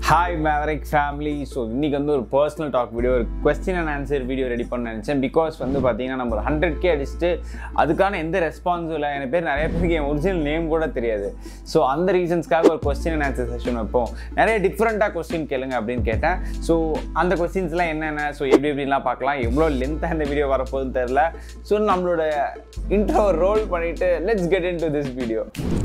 Hi Maverick family so இன்றைக்கி வந்து ஒரு பர்சனல் டாக் வீடியோ ஒரு question and answer video ready பண்ண நினச்சேன் பிகாஸ் வந்து பார்த்தீங்கன்னா நம்ம ஹண்ட்ரட் கே அடிச்சுட்டு அதுக்கான எந்த ரெஸ்பான்ஸும் இல்லை எனக்கு பேர் நிறைய பேருக்கு என் ஒரிஜினல் நேம் கூட தெரியாது ஸோ அந்த ரீசன்ஸ்க்காக ஒரு கொஸ்டின் அண்ட் ஆன்சர் செஷன் வைப்போம் நிறைய டிஃப்ரெண்ட்டாக கொஸ்டின் கேளுங்க அப்படின்னு கேட்டேன் ஸோ அந்த கொஸ்டின்ஸ்லாம் என்னென்ன ஸோ எப்படி எப்படிலாம் பார்க்கலாம் எவ்வளோ லென்த்தாக இந்த வீடியோ வரப்போகுதுன்னு தெரில ஸோ நம்மளோட இன்ட்ரோ ரோல் பண்ணிவிட்டு let's get into this video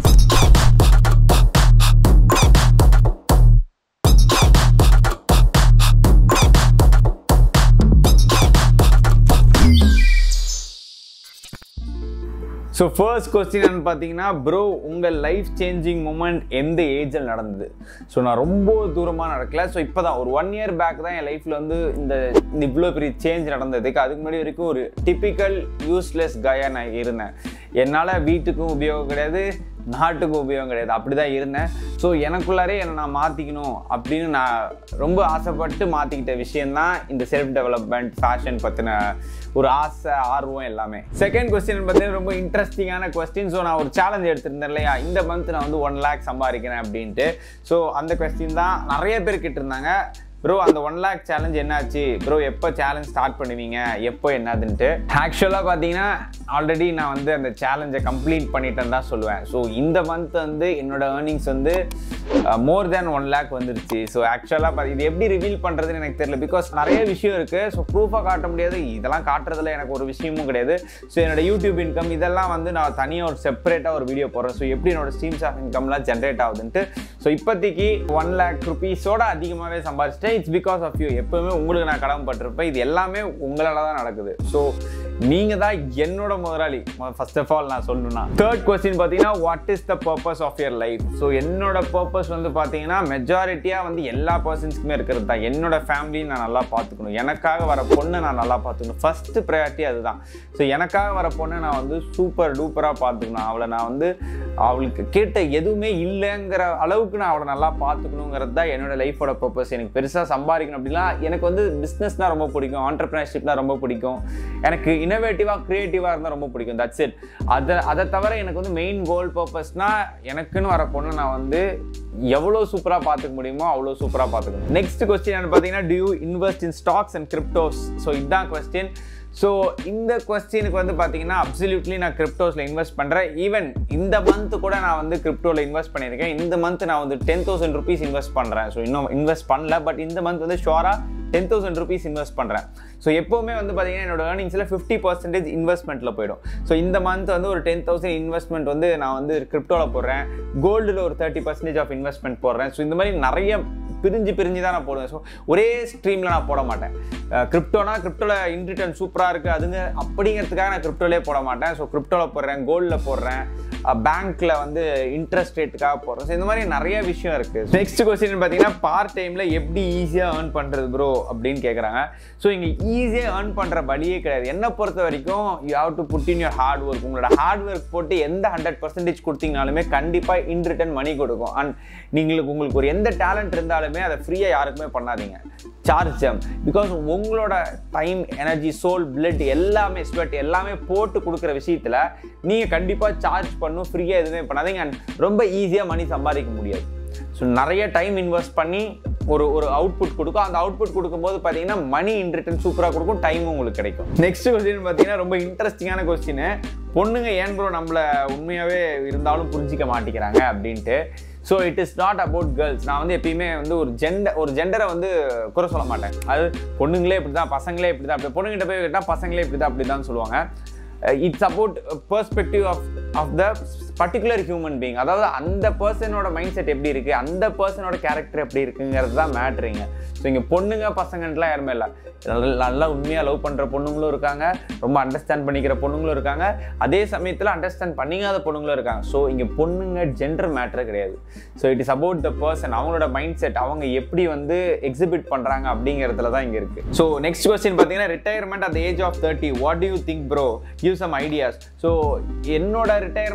so first question பார்த்தீங்கன்னா ப்ரோ உங்கள் லைஃப் சேஞ்சிங் மூமெண்ட் எந்த ஏஜில் நடந்தது ஸோ நான் ரொம்ப தூரமாக நடக்கல ஸோ இப்போ தான் ஒரு ஒன் இயர் பேக் தான் என் லைஃப்பில் வந்து இந்த இந்த இவ்வளோ பெரிய சேஞ்ச் நடந்ததுக்கு அதுக்கு முன்னாடி வரைக்கும் ஒரு டிப்பிக்கல் யூஸ்லெஸ் கயாக நான் இருந்தேன் என்னால் வீட்டுக்கும் உபயோகம் கிடையாது நாட்டுக்கும் உபயோகம் கிடையாது அப்படி தான் இருந்தேன் ஸோ எனக்குள்ளாரே என்னை நான் மாற்றிக்கணும் அப்படின்னு நான் ரொம்ப ஆசைப்பட்டு மாற்றிக்கிட்ட விஷயந்தான் இந்த செல்ஃப் டெவலப்மெண்ட் ஃபேஷன் பற்றின ஒரு ஆசை ஆர்வம் எல்லாமே செகண்ட் கொஸ்டின் பார்த்தீங்கன்னா ரொம்ப இன்ட்ரெஸ்டிங்கான கொஸ்டின் ஸோ நான் ஒரு சேலஞ்ச் எடுத்திருந்தேன் இல்லையா இந்த மந்த் நான் வந்து ஒன் லேக் சம்பாதிக்கிறேன் அப்படின்ட்டு ஸோ அந்த கொஸ்டின் தான் நிறைய பேர் கேட்டிருந்தாங்க ப்ரோ அந்த ஒன் லேக் சேலஞ்ச் என்னாச்சு ப்ரோ எப்போ சேலஞ்ச் ஸ்டார்ட் பண்ணுவீங்க எப்போ என்னதுன்ட்டு ஆக்சுவலாக பார்த்தீங்கன்னா ஆல்ரெடி நான் வந்து அந்த சேலஞ்சை கம்ப்ளீட் பண்ணிட்டேன்னு தான் சொல்லுவேன் ஸோ இந்த மந்த் வந்து என்னோட ஏர்னிங்ஸ் வந்து மோர் தேன் ஒன் லேக் வந்துருச்சு ஸோ ஆக்சுவலாக இது எப்படி ரிவீல் பண்ணுறதுன்னு எனக்கு தெரியல பிகாஸ் நிறைய விஷயம் இருக்குது ஸோ ப்ரூஃபாக காட்ட முடியாது இதெல்லாம் காட்டுறதுல எனக்கு ஒரு விஷயமும் கிடையாது ஸோ என்னோட யூடியூப் இன்கம் இதெல்லாம் வந்து நான் தனியாக ஒரு செப்பரேட்டாக ஒரு வீடியோ போடுறேன் ஸோ எப்படி என்னோட ஸ்ட்ரீம்ஸ் ஆஃப் இன்கம்லாம் ஜென்ரேட் ஆகுதுன்ட்டு ஸோ இப்போதைக்கு ஒன் லேக் ருபீஸோட அதிகமாகவே சம்பாதிச்சிட்டேன் இட்ஸ் பிகாஸ் ஆஃப் யூ எப்பவுமே உங்களுக்கு நான் கடமைப்பட்டிருப்பேன் இது எல்லாமே உங்களால் தான் நடக்குது ஸோ நீங்கள் தான் என்னோட முதலாளி ஃபர்ஸ்ட் ஆஃப் ஆல் நான் சொல்லணும்னா தேர்ட் கொஸ்டின் பார்த்தீங்கன்னா what is the purpose of your life so என்னோட பர்பஸ் வந்து பார்த்தீங்கன்னா மெஜாரிட்டியாக வந்து எல்லா பர்சன்ஸ்க்குமே இருக்கிறது தான் என்னோட ஃபேமிலியை நான் நல்லா பார்த்துக்கணும் எனக்காக வர பொண்ணை நான் நல்லா பார்த்துக்கணும் ஃபஸ்ட்டு ப்ரையாரிட்டி அதுதான் ஸோ எனக்காக வர பொண்ணை நான் வந்து சூப்பர் டூப்பராக பார்த்துக்கணும் அவளை நான் வந்து அவளுக்கு கேட்ட எதுவுமே இல்லைங்கிற அளவுக்கு நான் அவளை நல்லா பார்த்துக்கணுங்கிறது தான் என்னோட லைஃபோட பர்பஸ் எனக்கு பெருசாக சம்பாதிக்கணும் அப்படின்னா எனக்கு வந்து பிஸ்னஸ்னால் ரொம்ப பிடிக்கும் ஆண்டர்பிரினர்ஷிப்னால் ரொம்ப பிடிக்கும் எனக்கு இனோவேட்டிவாக க்ரியேட்டிவாக இருந்தால் ரொம்ப பிடிக்கும் தட்ஸ் இட் அதை அதை தவிர எனக்கு வந்து மெயின் கோல் பர்பஸ்னால் எனக்குன்னு வர பொண்ணு நான் வந்து எவ்வளோ சூப்பராக பார்த்துக்க முடியுமோ அவ்வளோ சூப்பராக பார்த்துக்கணும் நெக்ஸ்ட் கொஸ்டின் என்ன பார்த்தீங்கன்னா do you invest in stocks and cryptos so இதுதான் கொஸ்டின் ஸோ இந்த கொஸ்டினுக்கு வந்து பார்த்தீங்கன்னா அப்சல்யூட்லி நான் கிரிப்டோஸில் இன்வெஸ்ட் பண்ணுறேன் ஈவன் இந்த மந்த் கூட நான் வந்து கிரிப்டோவில் இன்வெஸ்ட் பண்ணியிருக்கேன் இந்த மந்த் நான் வந்து டென் தௌசண்ட் ருபீஸ் இன்வெஸ்ட் பண்ணுறேன் ஸோ இன்னும் இன்வெஸ்ட் பண்ணல பட் இந்த மந்த் வந்து ஷோராக டென் தௌசண்ட் ருபீஸ் இன்வெஸ்ட் பண்ணுறேன் ஸோ எப்போவுமே வந்து பார்த்தீங்கன்னா என்னோட ஏர்னிங்ஸில் ஃபிஃப்டி பர்சன்டேஜ் இன்வெஸ்ட்மெண்ட்டில் போயிடும் ஸோ இந்த மந்த் வந்து ஒரு டென் தௌசண்ட் இன்வெஸ்ட்மெண்ட் வந்து நான் வந்து கிரிப்டோவில் போடுறேன் கோல்டில் ஒரு தேர்ட்டி பர்சன்டேஜ் ஆஃப் இன்வெஸ்ட்மெண்ட் போடுறேன் ஸோ இந்த மாதிரி நிறைய பிரிஞ்சு பிரிஞ்சு தான் நான் போடுவேன் ஸோ ஒரே ஸ்ட்ரீமில் நான் போட மாட்டேன் கிரிப்டோனா கிரிப்டோவில் இன் ரிட்டர்ன் சூப்பராக இருக்குது அதுங்க அப்படிங்கிறதுக்காக நான் கிரிப்டோலே போட மாட்டேன் ஸோ கிரிப்டோவில் போடுறேன் கோல்டில் போடுறேன் பேங்க்கில் வந்து இன்ட்ரெஸ்ட் ரேட்டுக்காக போடுறேன் ஸோ இந்த மாதிரி நிறைய விஷயம் இருக்குது நெக்ஸ்ட் கொஸ்டின் பார்த்தீங்கன்னா பார்ட் டைமில் எப்படி ஈஸியாக ஏர்ன் பண்ணுறது ப்ரோ அப்படின்னு கேட்குறாங்க ஸோ இங்கே ஈஸியாக ஏர்ன் பண்ணுற வழியே கிடையாது என்னை பொறுத்த வரைக்கும் you have to put in your hard work உங்களோட ஹார்ட் ஒர்க் போட்டு எந்த ஹண்ட்ரட் பர்சன்டேஜ் கொடுத்தீங்கனாலுமே கண்டிப்பாக இன் ரிட்டர்ன் மணி கொடுக்கும் அண்ட் நீங்களுக்கு உங்களுக்கு ஒரு எந்த டேலண்ட் இருந்தாலுமே அதை ஃப்ரீயாக யாருக்குமே பண்ணாதீங்க சார்ஜ் ஜம் பிகாஸ் உங்களோட டைம் எனர்ஜி சோல் பிளட் எல்லாமே ஸ்வெட் எல்லாமே போட்டு கொடுக்குற விஷயத்தில் நீங்கள் கண்டிப்பாக சார்ஜ் பண்ணும் ஃப்ரீயாக எதுவுமே பண்ணாதீங்க அண்ட் ரொம்ப ஈஸியாக மணி சம்பாதிக்க முடியாது ஸோ நிறைய டைம் இன்வெஸ்ட் பண்ணி ஒரு ஒரு அவுட்புட் கொடுக்கும் அந்த அவுட்புட் கொடுக்கும்போது பார்த்தீங்கன்னா மணி இன் ரிட்டர்ன் சூப்பராக கொடுக்கும் டைமும் உங்களுக்கு கிடைக்கும் நெக்ஸ்ட் கொஸ்டின் பார்த்தீங்கன்னா ரொம்ப இன்ட்ரெஸ்டிங்கான கொஸ்டின் பொண்ணுங்க ஏன் ப்ரோ நம்மளை உண்மையாகவே இருந்தாலும் புரிஞ்சிக்க மாட்டேங்கிறாங்க அப்படின்ட்டு so it is not about girls நான் வந்து எப்பயுமே வந்து ஒரு ஜெண்டர் ஒரு ஜெண்டரை வந்து குறை சொல்ல மாட்டேன் அது பொண்ணுங்களே இப்படி தான் பசங்களே இப்படி தான் அப்படி பொண்ணுங்கிட்ட போய் கேட்டால் பசங்களே இப்படி தான் அப்படி தான் சொல்லுவாங்க it's about perspective of of the particular human being அதாவது அந்த பர்சனோட மைண்ட் செட் எப்படி இருக்குது அந்த பர்சனோட கேரக்டர் எப்படி இருக்குங்கிறது தான் மேட்ருங்க ஸோ இங்கே பொண்ணுங்க பசங்கன்ட்டுலாம் யாருமே இல்லை நல்லா உண்மையாக லவ் பண்ணுற பொண்ணுங்களும் இருக்காங்க ரொம்ப அண்டர்ஸ்டாண்ட் பண்ணிக்கிற பொண்ணுங்களும் இருக்காங்க அதே சமயத்தில் அண்டர்ஸ்டாண்ட் பண்ணிக்காத பொண்ணுங்களும் இருக்காங்க ஸோ இங்கே பொண்ணுங்க ஜெண்டர் மேட்ரு கிடையாது so it is about the person அவங்களோட மைண்ட் செட் அவங்க எப்படி வந்து எக்ஸிபிட் பண்ணுறாங்க அப்படிங்கிறதுல தான் இங்கே இருக்குது ஸோ நெக்ஸ்ட் கொஸ்டின் பார்த்தீங்கன்னா retirement at age of thirty what do you think bro give some ideas so என்னோட ரிட்டையர்மெண்ட் வந்து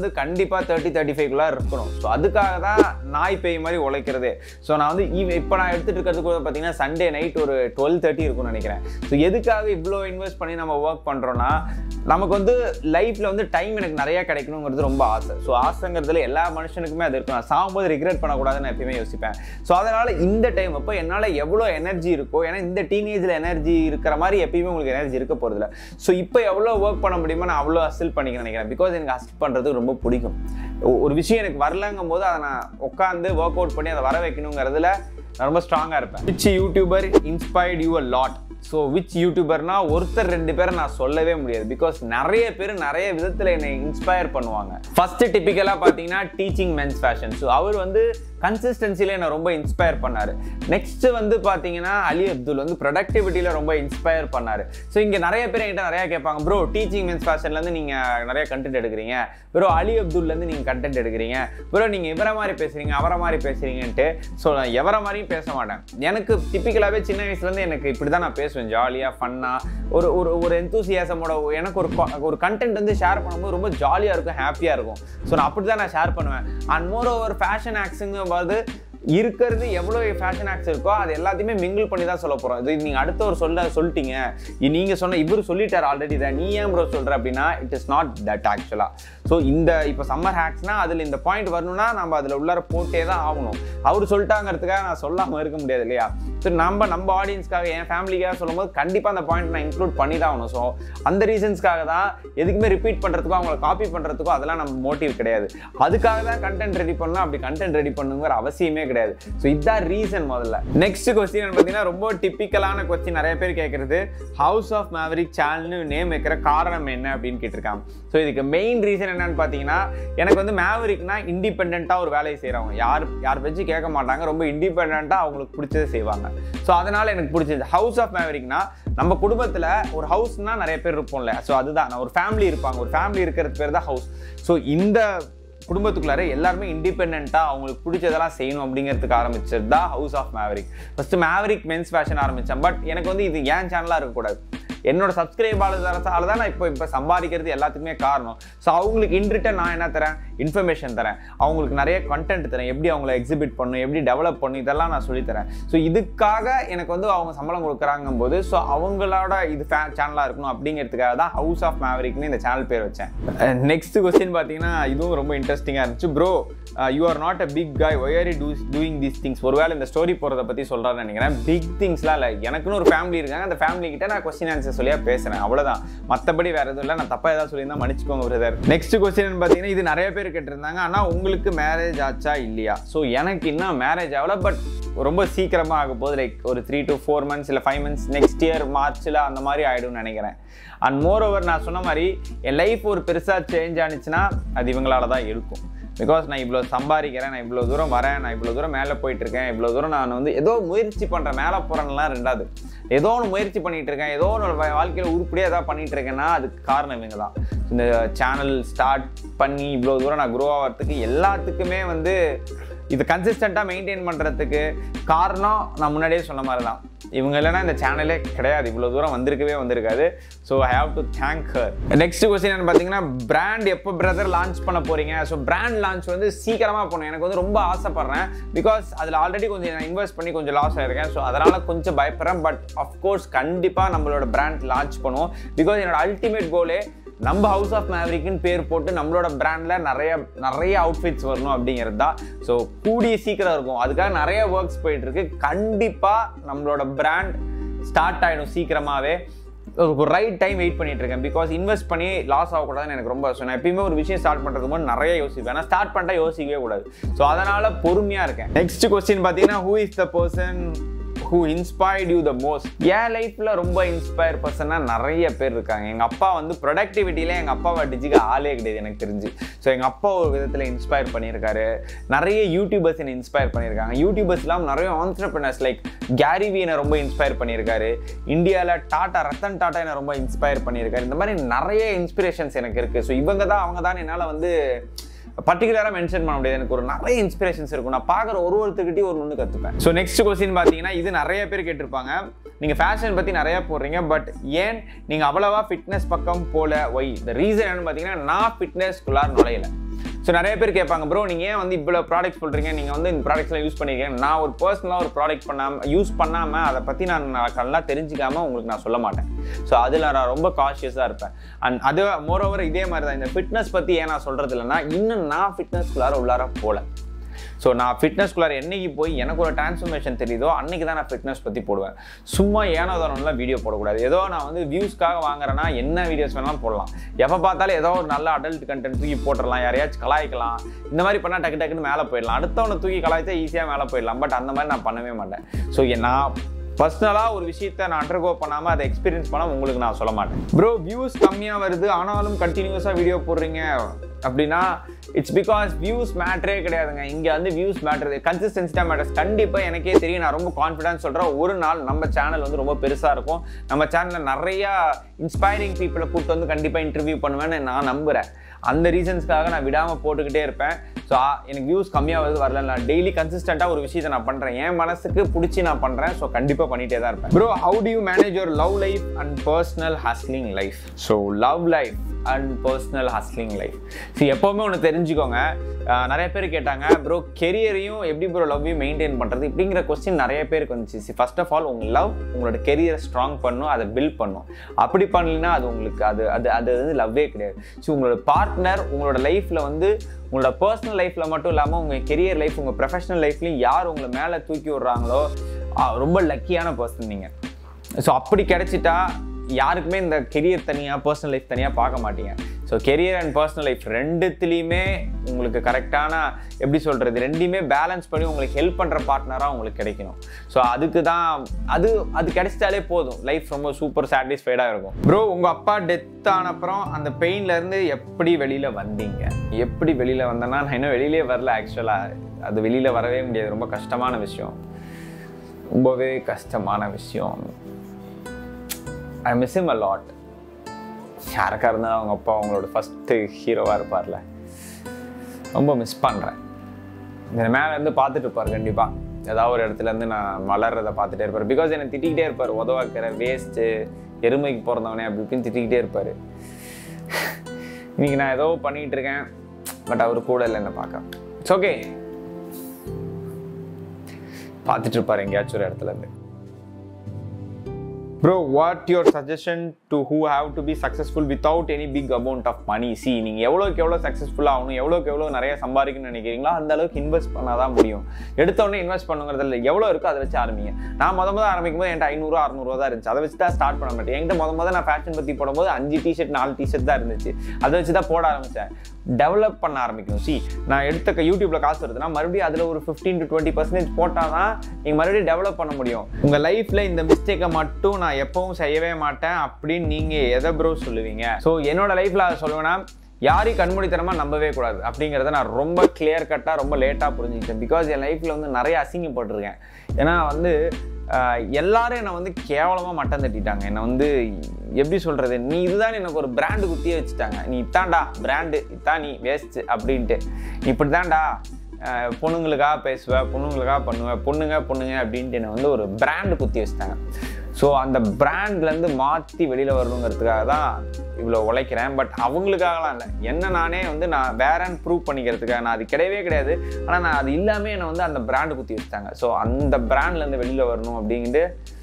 கண்டிப்பாக தேர்ட்டி தேர்ட்டி ஃபைவ்க்குள்ளே இருக்கணும் ஸோ அதுக்காக தான் நாய் பேய் மாதிரி உழைக்கிறதே ஸோ நான் வந்து ஈவ் இப்போ நான் எடுத்துகிட்டு இருக்கிறது கூட பார்த்தீங்கன்னா சண்டே நைட் ஒரு டுவெல் தேர்ட்டி இருக்கும்னு நினைக்கிறேன் ஸோ எதுக்காக இவ்வளோ இன்வெஸ்ட் பண்ணி நம்ம ஒர்க் பண்ணுறோன்னா நமக்கு வந்து லைஃப்பில் வந்து டைம் எனக்கு நிறையா கிடைக்கணுங்கிறது ரொம்ப ஆசை ஸோ ஆசைங்கிறதுல எல்லா மனுஷனுக்குமே அது இருக்கும் நான் சாகும்போது ரிக்ரெட் பண்ணக்கூடாதுன்னு நான் எப்பயுமே யோசிப்பேன் ஸோ அதனால் இந்த டைம் அப்போ என்னால் எவ்வளோ எனர்ஜி இருக்கோ ஏன்னா இந்த டீனேஜில் எனர்ஜி இருக்கிற மாதிரி எப்பயுமே உங்களுக்கு எனர்ஜி இருக்க போகிறதில்ல ஸோ இப்போ எவ்வளோ ஒர்க் பண்ண முடியுமோ நான் அவ்வளோ அசில் பண்ணிக்க நினைக்கிறேன் பிகாஸ் எனக்கு அசில் பண்ணுறது ரொம்ப பிடிக்கும் ஒ- ஒரு விஷயம் எனக்கு வரலங்கும் போது அதை நான் உட்காந்து ஒர்க் அவுட் பண்ணி அதை வர வைக்கணுங்கிறதுல நான் ரொம்ப ஸ்ட்ராங்காக இருப்பேன் which YouTuber inspired you a lot so which யூடியூபர்னா ஒருத்தர் ரெண்டு பேரை நான் சொல்லவே முடியாது பிகாஸ் நிறைய பேர் நிறைய விதத்தில் என்னை இன்ஸ்பயர் பண்ணுவாங்க ஃபர்ஸ்ட் டிப்பிக்கலாக பார்த்தீங்கன்னா டீச்சிங் மென்ஸ் ஃபேஷன் ஸோ அவர் வந்து கன்சிஸ்டன்சியில் என்னை ரொம்ப இன்ஸ்பயர் பண்ணார் நெக்ஸ்ட் வந்து பார்த்தீங்கன்னா அலி அப்துல் வந்து ப்ரொடக்டிவிட்டியில் ரொம்ப இன்ஸ்பயர் பண்ணார் ஸோ இங்கே நிறைய பேர் என்கிட்ட நிறைய கேட்பாங்க ப்ரோ டீச்சிங் மென்ஸ் ஃபேஷன்லேருந்து நீங்கள் நிறைய கண்டென்ட் எடுக்கிறீங்க ப்ரோ அலி அப்துல்லேருந்து நீங்கள் கண்டென்ட் எடுக்கிறீங்க ப்ரோ நீங்கள் இவரை மாதிரி பேசுகிறீங்க அவரை மாதிரி பேசுகிறீங்கன்ட்டு ஸோ நான் எவரை மாதிரியும் பேச மாட்டேன் எனக்கு டிப்பிக்கலாகவே சின்ன வயசுலேருந்து எனக்கு இப்படி தான் நான் பேசுவேன் ஜாலியாக ஃபன்னாக ஒரு ஒரு ஒரு எந்தூசியாசமோட எனக்கு ஒரு co- ஒரு கண்டென்ட் வந்து ஷேர் பண்ணும்போது ரொம்ப ஜாலியாக இருக்கும் ஹாப்பியாக இருக்கும் ஸோ நான் அப்படி தான் நான் ஷேர் பண்ணுவேன் அண்ட் மோர் ஓவர் ஃபேஷன் ஆக்ஸுங்கும் போது இருக்கிறது எவ்வளோ ஃபேஷன் ஆக்ஸ் இருக்கோ அது எல்லாத்தையுமே மிங்கிள் பண்ணி தான் சொல்ல போகிறோம் இது நீங்கள் அடுத்த ஒரு சொல்ல சொல்லிட்டீங்க இ- நீங்க சொன்ன இவர் சொல்லிட்டார் ஆல்ரெடி இதை நீ ஏன் ப்ரோ சொல்கிற அப்படின்னா இட் இஸ் நாட் தட் ஆக்சுவலாக ஸோ இந்த இப்போ சம்மர் ஹேக்ஸ்னா அதில் இந்த பாயிண்ட் வரணும்னா நம்ம அதில் உள்ளார போட்டே தான் ஆகணும் அவர் சொல்லிட்டாங்கிறதுக்காக நான் சொல்லாமல் இருக்க முடியாது இல்லையா ஸோ நம்ம நம்ம ஆடியன்ஸ்க்காக என் ஃபேமிலிக்காக சொல்லும்போது கண்டிப்பாக அந்த பாயிண்ட் நான் இன்க்ளூட் பண்ணி தான் ஆகணும் ஸோ அந்த ரீசன்ஸ்க்காக தான் எதுக்குமே ரிப்பீட் பண்ணுறதுக்கோ அவங்கள காப்பி பண்ணுறதுக்கோ அதெல்லாம் நம்ம மோட்டிவ் கிடையாது அதுக்காக தான் கண்டென்ட் ரெடி பண்ணலாம் அப்படி கண்டென்ட் ரெடி பண்ணுங்கிற அவசியமே கிடையாது ஸோ இதுதான் ரீசன் முதல்ல நெக்ஸ்ட் கொஸ்டின் பார்த்தீங்கன்னா ரொம்ப டிப்பிக்கலான கொஸ்டின் நிறைய பேர் கேட்குறது ஹவுஸ் ஆஃப் மேவரிக் சேனல்னு நேம் வைக்கிற காரணம் என்ன அப்படின்னு கேட்டிருக்காங்க ஸோ இதுக்கு மெயின் ரீசன் என்னன்னு பார்த்தீங்கன்னா எனக்கு வந்து மேவரிக்னா இண்டிபெண்ட்டாக ஒரு வேலையை செய்கிறவங்க யார் யார் வச்சு கேட்க மாட்டாங்க ரொம்ப இண்டிபெண்ட்டாக அவங்களுக்கு பிடிச்சதை செய்வாங்க ஸோ அதனால் எனக்கு பிடிச்சது ஹவுஸ் ஆஃப் மேவரிக்னா நம்ம குடும்பத்தில் ஒரு ஹவுஸ்னா நிறைய பேர் இருப்போம்ல ஸோ அதுதான் நான் ஒரு ஃபேமிலி இருப்பாங்க ஒரு ஃபேமிலி இருக்கிறது பேர் தான் ஹவுஸ் ஸோ இந்த குடும்பத்துக்குள்ளார எல்லாருமே இண்டிபெண்ட்டாக அவங்களுக்கு பிடிச்சதெல்லாம் செய்யணும் அப்படிங்கிறதுக்கு ஆரம்பிச்சது தான் House of Maverick first Maverick men's fashion ஆரம்பித்தேன் பட் எனக்கு வந்து இது ஏன் சேனலாக இருக்கக்கூடாது என்னோட சப்ஸ்கிரைபாளர்ஸால தான் நான் இப்போ இப்போ சம்பாதிக்கிறது எல்லாத்துக்குமே காரணம் ஸோ அவங்களுக்கு இன்ரிட்டன் நான் என்ன தரேன் இன்ஃபர்மேஷன் தரேன் அவங்களுக்கு நிறைய கண்டென்ட் தரேன் எப்படி அவங்கள எக்ஸிபிட் பண்ணணும் எப்படி டெவலப் பண்ணணும் இதெல்லாம் நான் சொல்லித் தரேன் ஸோ இதுக்காக எனக்கு வந்து அவங்க சம்பளம் கொடுக்குறாங்கும் போது ஸோ அவங்களோட இது சேனலாக இருக்கணும் அப்படிங்கிறதுக்காக தான் ஹவுஸ் ஆஃப் மேவரிக்னு இந்த சேனல் பேர் வச்சேன் நெக்ஸ்ட் கொஸ்டின் பார்த்தீங்கன்னா இதுவும் ரொம்ப இன்ட்ரெஸ்டிங்காக இருந்துச்சு bro you are not a big guy why are do doing these things ஒருவேளை இந்த ஸ்டோரி போகிறத பற்றி சொல்கிறான்னு நினைக்கிறேன் பிக் திங்ஸ்லாம் இல்லை எனக்குன்னு ஒரு ஃபேமிலி இருக்காங்க அந்த ஃபேமிலி கிட்ட நான் கொஸ்டின் ஆன்சர் சொல்லியா பேசுகிறேன் அவ்வளோதான் மற்றபடி வேறு எதுவும் இல்லை நான் தப்பாக ஏதாவது சொல்லியிருந்தா மன்னிச்சுக்கோங்க பிரதர் நெக்ஸ்ட் கொஸ்டின் பார்த்தீங்கன்னா இது நிறைய பேர் கேட்டிருந்தாங்க ஆனால் உங்களுக்கு மேரேஜ் ஆச்சா இல்லையா ஸோ எனக்கு இன்னும் மேரேஜ் ஆகல பட் ரொம்ப சீக்கிரமாக ஆக போகுது லைக் ஒரு த்ரீ to ஃபோர் மந்த்ஸ் இல்லை ஃபைவ் மந்த்ஸ் நெக்ஸ்ட் இயர் மார்ச்சில் அந்த மாதிரி ஆகிடும்னு நினைக்கிறேன் அண்ட் மோர் ஓவர் நான் சொன்ன மாதிரி என் லைஃப் ஒரு பெருசாக சேஞ்ச் ஆனிச்சுன்னா அது இவங்களால தான் இருக்கும் பிகாஸ் நான் இவ்வளோ சம்பாதிக்கிறேன் நான் இவ்வளோ தூரம் வரேன் நான் இவ்வளோ தூரம் மேலே போயிட்டு இருக்கேன் இவ்வளோ தூரம் நான் வந்து ஏதோ முயற்சி பண்ணுறேன் மேலே போகிறேன்லாம் ரெண்டாவது ஏதோ ஒன்று முயற்சி பண்ணிட்டு இருக்கேன் ஏதோ ஒன்று வா- வாழ்க்கையில் உருப்படியாக ஏதாவது பண்ணிட்டு இருக்கேன்னா அதுக்கு காரணம் இவங்க தான் இந்த சேனல் ஸ்டார்ட் பண்ணி இவ்வளோ தூரம் நான் க்ரோ ஆகிறதுக்கு எல்லாத்துக்குமே வந்து இது கன்சிஸ்டண்ட்டாக மெயின்டைன் பண்ணுறதுக்கு காரணம் நான் முன்னாடியே சொன்ன மாதிரி தான் இவங்க இல்லைன்னா இந்த சேனலே கிடையாது இவ்வளோ தூரம் வந்திருக்கவே வந்திருக்காது so I have to thank her next question என்ன பார்த்தீங்கன்னா பிராண்ட் எப்போ பிரதர் லான்ச் பண்ண போறீங்க ஸோ பிராண்ட் லான்ச் வந்து சீக்கிரமாக பண்ணணும் எனக்கு வந்து ரொம்ப ஆசைப்படுறேன் பிகாஸ் அதில் ஆல்ரெடி கொஞ்சம் நான் இன்வெஸ்ட் பண்ணி கொஞ்சம் லாஸ் ஆயிருக்கேன் ஸோ அதனால் கொஞ்சம் பயப்படுறேன் பட் அஃப்கோர்ஸ் கண்டிப்பாக நம்மளோட பிராண்ட் லான்ச் பண்ணுவோம் பிகாஸ் என்னோட அல்டிமேட் கோலே நம்ம ஹவுஸ் ஆஃப் மேவரிக்னு பேர் போட்டு நம்மளோட பிராண்ட்ல நிறைய நிறைய அவுட்ஃபிட்ஸ் வரணும் அப்படிங்கிறது தான் ஸோ கூடிய சீக்கிரம் இருக்கும் அதுக்காக நிறைய ஒர்க்ஸ் போயிட்டு இருக்கு கண்டிப்பாக நம்மளோட பிராண்ட் ஸ்டார்ட் ஆகிடும் சீக்கிரமாகவே ஒரு ரைட் டைம் வெயிட் பண்ணிட்டு இருக்கேன் பிகாஸ் இன்வெஸ்ட் பண்ணி லாஸ் ஆகக்கூடாதுன்னு எனக்கு ரொம்ப ஆசை. நான் எப்பயுமே ஒரு விஷயம் ஸ்டார்ட் பண்ணுறதுக்கு முன்னாடி நிறைய யோசிப்பேன் ஆனால் ஸ்டார்ட் பண்ணிட்டா யோசிக்கவே கூடாது ஸோ அதனால பொறுமையாக இருக்கேன் நெக்ஸ்ட் கொஸ்டின் பார்த்தீங்கன்னா who is the person who inspired you the most என் லைஃப்பில் ரொம்ப இன்ஸ்பயர் பர்சனாக நிறைய பேர் இருக்காங்க எங்கள் அப்பா வந்து ப்ரொடக்டிவிட்டியில் எங்கள் அப்பாவை டிஜிக்க ஆளே கிடையாது எனக்கு தெரிஞ்சு ஸோ எங்கள் அப்பா ஒரு விதத்தில் இன்ஸ்பயர் பண்ணியிருக்காரு நிறைய யூடியூபர்ஸ் என்னை இன்ஸ்பயர் பண்ணியிருக்காங்க யூடியூபர்ஸ் இல்லாமல் நிறைய ஆண்டர்பிரினர்ஸ் லைக் கேரிவி என்னை ரொம்ப இன்ஸ்பயர் பண்ணியிருக்காரு இந்தியாவில் டாட்டா ரத்தன் டாட்டா என்னை ரொம்ப இன்ஸ்பயர் பண்ணியிருக்காரு இந்த மாதிரி நிறைய இன்ஸ்பிரேஷன்ஸ் எனக்கு இருக்குது ஸோ இவங்க தான் அவங்க தான் என்னால் வந்து பர்டிகுலராக மென்ஷன் பண்ண முடியாது எனக்கு ஒரு நிறைய இன்ஸ்பிரேஷன்ஸ் இருக்கும் நான் பார்க்குற ஒரு ஒருத்தர்கிட்டயும் ஒரு ஒன்று கற்றுப்பேன் ஸோ நெக்ஸ்ட் கொஸ்டின் பார்த்தீங்கன்னா இது நிறைய பேர் கேட்டிருப்பாங்க நீங்கள் ஃபேஷன் பற்றி நிறைய போடுறீங்க பட் ஏன் நீங்கள் அவ்வளவா ஃபிட்னஸ் பக்கம் போல ஒய் இந்த ரீசன் என்னன்னு பார்த்தீங்கன்னா நான் ஃபிட்னஸ்குள்ளார் நுழையல ஸோ நிறைய பேர் கேட்பாங்க ப்ரோ நீங்கள் ஏன் வந்து இவ்வளோ ப்ராடக்ட்ஸ் சொல்கிறீங்க நீங்கள் வந்து இந்த ப்ராடக்ட்ஸ்லாம் யூஸ் பண்ணியிருக்கேன் நான் ஒரு பர்சனலாக ஒரு ப்ராடக்ட் பண்ணாமல் யூஸ் பண்ணாமல் அதை பற்றி நான் நான் நல்லா தெரிஞ்சிக்காமல் உங்களுக்கு நான் சொல்ல மாட்டேன் ஸோ அதில் நான் ரொம்ப காஷியஸாக இருப்பேன் அண்ட் அது மோரோவர் இதே மாதிரி தான் இந்த ஃபிட்னஸ் பற்றி ஏன் நான் சொல்கிறது இல்லைன்னா இன்னும் நான் ஃபிட்னஸ்குள்ளார உள்ளார போகல ஸோ நான் ஃபிட்னஸ்குள்ளார என்னைக்கு போய் எனக்கு ஒரு டிரான்ஸ்ஃபர்மேஷன் தெரியுதோ அன்னைக்கு தான் நான் ஃபிட்னஸ் பற்றி போடுவேன் சும்மா ஏனோ தானோலாம் வீடியோ போடக்கூடாது ஏதோ நான் வந்து வியூஸ்க்காக வாங்குறேன்னா என்ன வீடியோஸ் வேணாலும் போடலாம் எப்போ பார்த்தாலும் ஏதோ ஒரு நல்ல அடல்ட் கண்டென்ட் தூக்கி போட்டுடலாம் யாரையாச்சும் கலாய்க்கலாம் இந்த மாதிரி பண்ணால் டக்கு டக்குன்னு மேலே போயிடலாம் அடுத்தவனை தூக்கி கலாய்ச்சா ஈஸியாக மேலே போயிடலாம் பட் அந்த மாதிரி நான் பண்ணவே மாட்டேன் ஸோ நான் பர்சனலாக ஒரு விஷயத்த நான் அண்டர்கோ பண்ணாமல் அதை எக்ஸ்பீரியன்ஸ் பண்ணால் உங்களுக்கு நான் சொல்ல மாட்டேன் ப்ரோ வியூஸ் கம்மியாக வருது ஆனாலும் கண்டினியூஸாக வீடியோ போடுறீங்க அப்படின்னா இட்ஸ் பிகாஸ் வியூஸ் மேட்ரே கிடையாதுங்க இங்கே வந்து வியூஸ் மேட்ரு கன்சிஸ்டன்சி தான் மேட்டர்ஸ் கண்டிப்பாக எனக்கே தெரியும் நான் ரொம்ப கான்ஃபிடன்ஸ் சொல்கிறேன் ஒரு நாள் நம்ம சேனல் வந்து ரொம்ப பெருசாக இருக்கும் நம்ம சேனலில் நிறையா இன்ஸ்பைரிங் பீப்புளை கூப்பிட்டு வந்து கண்டிப்பாக இன்டர்வியூ பண்ணுவேன்னு நான் நம்புகிறேன் அந்த ரீசன்ஸ்க்காக நான் விடாமல் போட்டுக்கிட்டே இருப்பேன் ஸோ எனக்கு வியூஸ் கம்மியாக வருது வரல நான் டெய்லி கன்சிஸ்டண்ட்டாக ஒரு விஷயத்தை நான் பண்ணுறேன் என் மனசுக்கு பிடிச்சி நான் பண்ணுறேன் ஸோ கண்டிப்பாக பண்ணிகிட்டே தான் இருப்பேன் bro how do you manage your love life and personal hustling life so love life and personal hustling life so எப்போவுமே ஒன்று தெரிஞ்சுக்கோங்க ஆஹ் நிறைய பேர் கேட்டாங்க ப்ரோ கெரியரையும் எப்படி ப்ரோ லவ்வையும் மெயின்டைன் பண்ணுறது இப்படிங்கிற கொஸ்டின் நிறைய பேருக்கு வந்துச்சு ஃபர்ஸ்ட் ஆஃப் ஆல் உங்கள் லவ் உங்களோட கெரியரை ஸ்ட்ராங் பண்ணும் அதை பில்ட் பண்ணும் அப்படி பண்ணலைன்னா அது உங்களுக்கு அது அது அது வந்து லவ்வே கிடையாது ஸோ உங்களோட பார்ட்னர் உங்களோட லைஃப்பில் வந்து உங்களோட பர்சனல் லைஃப்பில் மட்டும் இல்லாமல் உங்கள் கெரியர் லைஃப் உங்கள் ப்ரொஃபஷனல் லைஃப்லையும் யார் உங்களை மேலே தூக்கி விடுறாங்களோ ஆஹ் ரொம்ப லக்கியான பர்சன் நீங்கள் ஸோ அப்படி கிடைச்சிட்டா யாருக்குமே இந்த கெரியர் தனியாக பர்சனல் லைஃப் தனியாக பார்க்க மாட்டீங்க so career and personal life ரெண்டுத்துலேயுமே உங்களுக்கு கரெக்டான எப்படி சொல்கிறது ரெண்டையுமே பேலன்ஸ் பண்ணி உங்களுக்கு ஹெல்ப் பண்ணுற பார்ட்னராக உங்களுக்கு கிடைக்கணும் ஸோ அதுக்கு தான் அது அது கிடைச்சிட்டாலே போதும் லைஃப் ரொம்ப சூப்பர் சாட்டிஸ்ஃபைடாக இருக்கும் ப்ரோ உங்கள் அப்பா டெத் ஆன அப்புறம் அந்த பெயின்லேருந்து எப்படி வெளியில் வந்தீங்க எப்படி வெளியில் வந்தேன்னா நான் இன்னும் வெளியிலே வரல ஆக்சுவலாக அது வெளியில் வரவே முடியாது ரொம்ப கஷ்டமான விஷயம் ரொம்பவே கஷ்டமான விஷயம் I miss him a lot யாருக்கா இருந்தாலும் அவங்க அப்பா அவங்களோட ஃபஸ்ட்டு ஹீரோவாக இருப்பார்ல ரொம்ப மிஸ் பண்ணுறேன் இந்த மேலே இருந்து பார்த்துட்டு இருப்பார் கண்டிப்பாக ஏதாவது ஒரு இடத்துல இருந்து நான் வளர்றதை பார்த்துட்டே இருப்பார் பிகாஸ் என்னை திட்டிக்கிட்டே இருப்பார் உதவாக்கிற வேஸ்ட்டு எருமைக்கு பிறந்தவனே அப்படி இப்படின்னு திட்டிக்கிட்டே இருப்பார் இன்னைக்கு நான் ஏதோ பண்ணிகிட்டு இருக்கேன் பட் அவர் கூட இல்லை என்னை பார்க்க இட்ஸ் ஓகே பார்த்துட்டு இருப்பார் எங்கேயாச்சும் ஒரு இடத்துல இருந்து bro what your suggestion to who have to be successful without any big amount of money சி நீங்கள் எவ்வளோக்கு எவ்வளோ சக்ஸஸ்ஃபுல் ஆகணும் எவ்வளோக்கு எவ்வளோ நிறைய சம்பாதிக்கணும்னு நினைக்கிறீங்களோ அந்த அளவுக்கு இன்வெஸ்ட் பண்ணால் தான் முடியும் எடுத்தோடனே இன்வெஸ்ட் பண்ணுங்கிறது இல்லை எவ்வளோ இருக்கோ அதை வச்சு ஆரம்பிங்க நான் முத முத ஆரம்பிக்கும் போது என்கிட்ட ஐநூறு அறுநூறுவா தான் இருந்துச்சு அதை வச்சு தான் ஸ்டார்ட் பண்ண மாட்டேன் என்கிட்ட முத முத நான் ஃபேஷன் பற்றி போடும்போது அஞ்சு டிஷர்ட் நாலு டிஷர்ட் தான் இருந்துச்சு அதை வச்சு தான் போட ஆரம்பித்தேன் டெவலப் பண்ண ஆரம்பிக்கணும் சி நான் எடுத்த யூடியூப்ல காசு வருதுன்னா மறுபடியும் அதில் ஒரு ஃபிஃப்டீன் டு டுவெண்ட்டி பர்சன்டேஜ் போட்டால் தான் நீங்கள் மறுபடியும் டெவலப் பண்ண முடியும் உங்கள் லைஃப்பில் இந்த மிஸ்டேக்கை மட்டும் நான் எப்பவும் செய்யவே மாட்டேன் அப்படின்னு நீங்கள் எதை ப்ரோ சொல்லுவீங்க ஸோ என்னோட லைஃப்பில் அதை சொல்லுவேன்னா யாரையும் கண்மூடித்தனமாக நம்பவே கூடாது அப்படிங்கிறத நான் ரொம்ப கிளியர் கட்டாக ரொம்ப லேட்டாக புரிஞ்சுக்கிட்டேன் பிகாஸ் என் லைஃப்பில் வந்து நிறைய அசிங்கப்பட்டிருக்கேன் ஏன்னா வந்து ஆஹ், எல்லாரும் என்னை வந்து கேவலமாக மட்டம் தட்டிட்டாங்க என்னை வந்து எப்படி சொல்கிறது நீ இதுதான் எனக்கு ஒரு பிராண்டு குத்தியே வச்சுட்டாங்க நீ இத்தான்டா பிராண்டு இத்தான் நீ வேஸ்ட்டு அப்படின்ட்டு நீ இப்படி தான்டா பொண்ணுங்களுக்காக பேசுவேன் பொண்ணுங்களுக்காக பண்ணுவேன் பொண்ணுங்க பொண்ணுங்க அப்படின்ட்டு என்னை வந்து ஒரு பிராண்டு குத்தி வச்சுட்டாங்க ஸோ அந்த பிராண்ட்லேருந்து மாற்றி வெளியில் வரணுங்கிறதுக்காக தான் இவ்வளோ உழைக்கிறேன் பட் அவங்களுக்காகலாம் இல்லை என்ன நானே வந்து நான் வேறன்னு ப்ரூவ் பண்ணிக்கிறதுக்காக நான் அது கிடையவே கிடையாது ஆனால் நான் அது இல்லாமல் என்னை வந்து அந்த பிராண்டு குத்தி வச்சுட்டாங்க ஸோ அந்த பிராண்ட்லேருந்து வெளியில் வரணும் அப்படின்ட்டு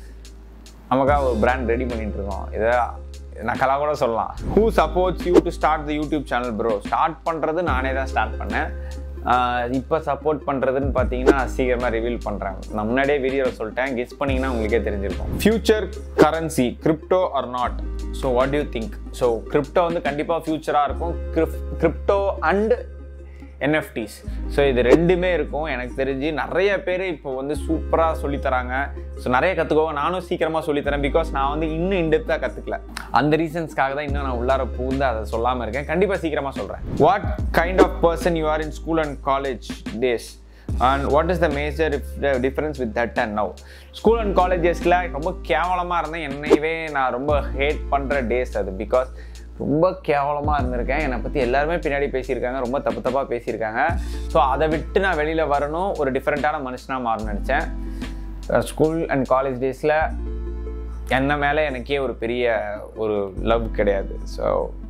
நமக்காக ஒரு பிராண்ட் ரெடி பண்ணிட்டு இருக்கோம் இதை நான் கலா கூட சொல்லலாம் who supports you to start the YouTube channel bro start பண்ணுறது நானே தான் ஸ்டார்ட் பண்ணேன் இப்போ சப்போர்ட் பண்ணுறதுன்னு பார்த்தீங்கன்னா சீக்கிரமாக ரிவீல் பண்ணுறேன் நான் முன்னாடியே வீடியோவில் சொல்லிட்டேன் கெஸ் பண்ணிங்கன்னா உங்களுக்கே தெரிஞ்சிருக்கும் future currency crypto or not so what you think so crypto வந்து கண்டிப்பாக ஃபியூச்சராக இருக்கும் கிரிப்டோ அண்ட் என்எஃப்டிஸ் ஸோ இது ரெண்டுமே இருக்கும் எனக்கு தெரிஞ்சு நிறைய பேர் இப்போ வந்து சூப்பராக சொல்லித்தராங்க ஸோ நிறைய கற்றுக்கோங்க நானும் சீக்கிரமாக சொல்லித்தரேன் பிகாஸ் நான் வந்து இன்னும் இன்டெப்த்தாக கற்றுக்கல அந்த ரீசன்ஸ்க்காக தான் இன்னும் நான் உள்ளார பூந்து அதை சொல்லாமல் இருக்கேன் கண்டிப்பாக சீக்கிரமாக சொல்கிறேன் what kind of person you are in school and college days and what is the major difference with that and now school and காலேஜஸில் ரொம்ப கேவலமாக இருந்தேன் என்னையவே நான் ரொம்ப ஹேட் பண்ணுற டேஸ் அது பிகாஸ் ரொம்ப கேவலமாக இருந்திருக்கேன் என்னை பற்றி எல்லாருமே பின்னாடி பேசியிருக்காங்க ரொம்ப தப்பு தப்பாக பேசியிருக்காங்க ஸோ அதை விட்டு நான் வெளியில் வரணும் ஒரு டிஃப்ரெண்ட்டான மனுஷனாக மாறணும்னு நினச்சேன் ஸ்கூல் அண்ட் காலேஜ் டேஸில் என்ன மேலே எனக்கே ஒரு பெரிய ஒரு லவ் கிடையாது so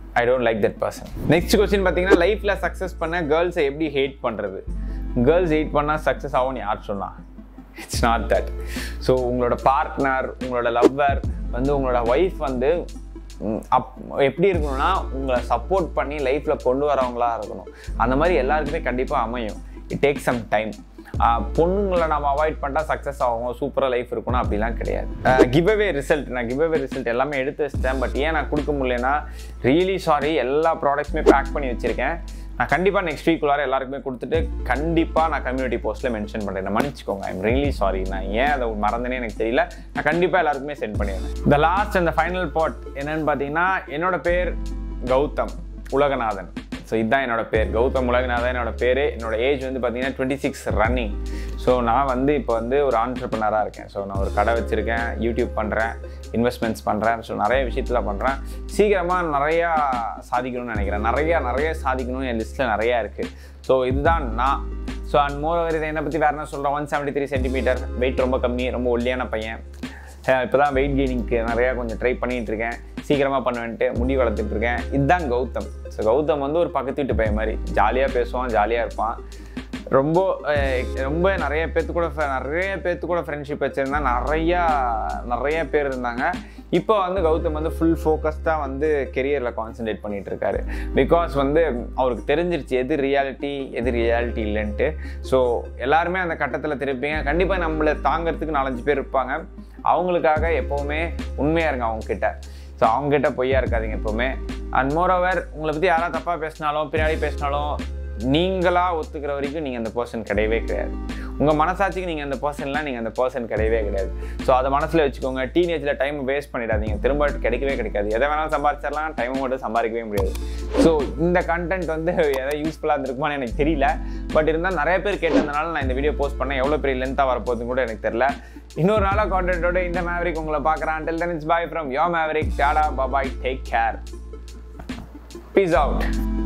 I don't like that person next question பார்த்தீங்கன்னா லைஃப்பில் சக்ஸஸ் பண்ண கேர்ள்ஸை எப்படி ஹேட் பண்ணுறது கேர்ள்ஸ் ஹேட் பண்ணால் சக்ஸஸ் ஆகும்னு யார் சொன்னா இட்ஸ் நாட் தட் ஸோ உங்களோட பார்ட்னர் உங்களோட லவ்வர் வந்து உங்களோட ஒய்ஃப் வந்து ம், அப் எப்படி இருக்கணும்னா உங்களை சப்போர்ட் பண்ணி லைஃப்பில் கொண்டு வரவங்களா இருக்கணும் அந்த மாதிரி எல்லாருக்குமே கண்டிப்பாக அமையும் இட் டேக் சம் டைம் பொண்ணுங்களை நம்ம அவாய்ட் பண்ணிட்டா சக்ஸஸ் ஆகும் சூப்பராக லைஃப் இருக்கணும் அப்படிலாம் கிடையாது கிவ் அவே ரிசல்ட் நான் கிவ் அவே ரிசல்ட் எல்லாமே எடுத்து வச்சிட்டேன் பட் ஏன் நான் கொடுக்க முடியலன்னா ரியலி சாரி எல்லா ப்ராடக்ட்ஸுமே பேக் பண்ணி வச்சுருக்கேன் நான் கண்டிப்பாக நெக்ஸ்ட் வீக் உள்ளார எல்லாருக்குமே கொடுத்துட்டு கண்டிப்பாக நான் கம்யூனிட்டி போஸ்ட்டில் மென்ஷன் பண்ணுறேன் மன்னிச்சுக்கோங்க ஐம் ரியலி சாரி நான் ஏன் அதை மறந்தனே எனக்கு தெரியல நான் கண்டிப்பாக எல்லாருக்குமே சென்ட் பண்ணிடுறேன் இந்த லாஸ்ட் அந்த ஃபைனல் பாட் என்னன்னு பார்த்தீங்கன்னா என்னோட பேர் கௌதம் உலகநாதன் ஸோ இதுதான் என்னோட பேர் கௌதம் உலகநாதன் என்னோட பேர் என்னோட ஏஜ் வந்து பார்த்தீங்கன்னா டுவெண்ட்டி சிக்ஸ் ரன்னிங் ஸோ நான் வந்து இப்போ வந்து ஒரு ஆண்டர்பனராக இருக்கேன் ஸோ நான் ஒரு கடை வச்சுருக்கேன் யூடியூப் பண்ணுறேன் இன்வெஸ்ட்மெண்ட்ஸ் பண்ணுறேன் ஸோ நிறைய விஷயத்தில் பண்ணுறேன் சீக்கிரமாக நிறையா சாதிக்கணும்னு நினைக்கிறேன் நிறையா நிறைய சாதிக்கணும்னு என் லிஸ்ட்டில் நிறையா இருக்குது ஸோ இதுதான் நான் ஸோ அண்ட் மோர் ஓவர் இதை என்னை பற்றி வேறு என்ன சொல்கிறேன் one seventy three centimetre weight ரொம்ப கம்மி ரொம்ப ஒல்லியான பையன் இப்போ தான் வெயிட் கெய்னிங்க்கு நிறையா கொஞ்சம் ட்ரை பண்ணிகிட்டு இருக்கேன் சீக்கிரமாக பண்ணுவேன்ட்டு முடி வளர்த்துட்டு இருக்கேன் இதுதான் கௌதம் ஸோ கௌதம் வந்து ஒரு பக்கத்து வீட்டு பையன் மாதிரி ஜாலியாக பேசுவான் ஜாலியாக இருப்பான் ரொம்ப அஹ், ரொம்ப நிறைய பேர்த்து கூட fri- நிறைய பேர்த்து கூட ஃப்ரெண்ட்ஷிப் வச்சுருந்தா நிறையா நிறைய பேர் இருந்தாங்க இப்போ வந்து கௌதம் வந்து ஃபுல் ஃபோக்கஸ்டாக வந்து கெரியரில் கான்சென்ட்ரேட் பண்ணிட்டு இருக்காரு பிகாஸ் வந்து அவருக்கு தெரிஞ்சிருச்சு எது ரியாலிட்டி எது ரியாலிட்டி இல்லைன்ட்டு ஸோ எல்லாருமே அந்த கட்டத்தில் திருப்பிங்க கண்டிப்பாக நம்மளை தாங்கிறதுக்கு நாலஞ்சு பேர் இருப்பாங்க அவங்களுக்காக எப்போவுமே உண்மையாக இருங்க அவங்க கிட்ட ஸோ அவங்ககிட்ட பொய்யா இருக்காதீங்க எப்போவுமே அண்ட் மோரோவர் உங்களை பற்றி யாராவது தப்பாக பேசினாலும் பின்னாடி பேசினாலும் நீங்களாக ஒத்துக்கிற வரைக்கும் நீங்கள் அந்த பர்சன் கிடையவே கிடையாது உங்கள் மனசாட்சிக்கு நீங்கள் அந்த பர்சன்லாம் நீங்கள் அந்த பர்சன் கிடையவே கிடையாது ஸோ அதை மனசில் வச்சுக்கோங்க டீனேஜில் டைம் வேஸ்ட் பண்ணிடாதீங்க திரும்ப கிடைக்கவே கிடைக்காது எதை வேணாலும் சம்பாதிச்சிடலாம் டைமை மட்டும் சம்பாதிக்கவே முடியாது ஸோ இந்த கண்டென்ட் வந்து எதாவது யூஸ்ஃபுல்லாக இருந்திருக்குமான்னு எனக்கு தெரியல பட் இருந்தால் நிறைய பேர் கேட்டதுனால நான் இந்த வீடியோ போஸ்ட் பண்ணேன் எவ்வளோ பெரிய லென்த்தாக வரப்போகுதுன்னு கூட எனக்கு தெரியல இன்னொரு நாளாக கான்டென்ட்டோட இந்த மேவரிக் உங்களை பார்க்குறேன் till then it's boy from yo Maverick tata bye bye take care peace out